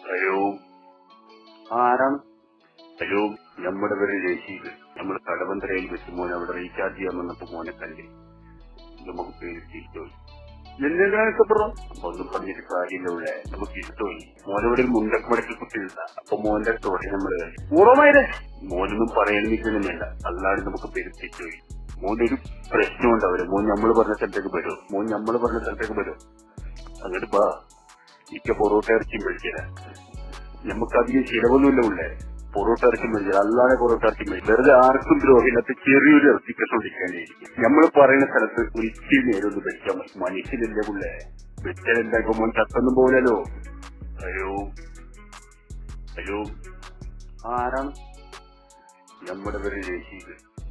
hello ആരാണ് hello നമ്മുടെ പേര് രശീദ് നമ്മൾ കടവന്തരയിൽ വെച്ച് മോനെ അവിടെ റീചാർജ് ചെയ്യാൻ വന്നപ്പോ മോനെ കണ്ടേ നമുക്ക് പേര് തിരിച്ചോയി എന്തിനാണ് ഇഷ്ടപ്പെടും ഒന്നും പറഞ്ഞിട്ട് കാര്യമില്ല ഇവിടെ നമുക്ക് ഇഷ്ടമായി മോനവിടെ ഒരു മുണ്ടക്ക് മടക്കി കുത്തിയില്ല അപ്പൊ മോന്റെ സ്റ്റോറി നമ്മള് പൂർവ്വമായത് മോനൊന്നും പറയാൻ നിൽക്കുന്നില്ല അല്ലാതെ നമുക്ക് പേര് തെറ്റുപോയി മോന്റെ ഒരു പ്രശ്നം ഉണ്ടാവില്ല മോൻ നമ്മൾ പറഞ്ഞ സ്ഥലത്തേക്ക് വരും മോൻ നമ്മൾ പറഞ്ഞ സ്ഥലത്തേക്ക് വരും അങ്ങോട്ട് ബാ ഇക്ക പൊറോട്ട ഇറച്ചി മേടിച്ചത് നമുക്ക് അധികം ചിലവൊന്നുമില്ല ഉള്ളേ പൊറോട്ട ഇറച്ചി മേടിച്ചത് അല്ലാതെ പൊറോട്ട ഇറച്ചി മേടിച്ചത് വെറുതെ ആർക്കും ദ്രോഹില്ലാത്ത ചെറിയൊരു ഇറച്ചി കണ്ടുകൊണ്ടിരിക്കാനായിരിക്കും നമ്മൾ പറയുന്ന സ്ഥലത്ത് ഒരിച്ചിരി നേരം ഒന്ന് വെച്ചാൽ മതി മനുഷ്യനില്ലേ ഉള്ളേ വെച്ചാൽ എന്താക്കും മോൻ ചത്തൊന്നും പോലല്ലോ ഹലോ ഹലോ ആരാണ് നമ്മുടെ പേര് രശീദ്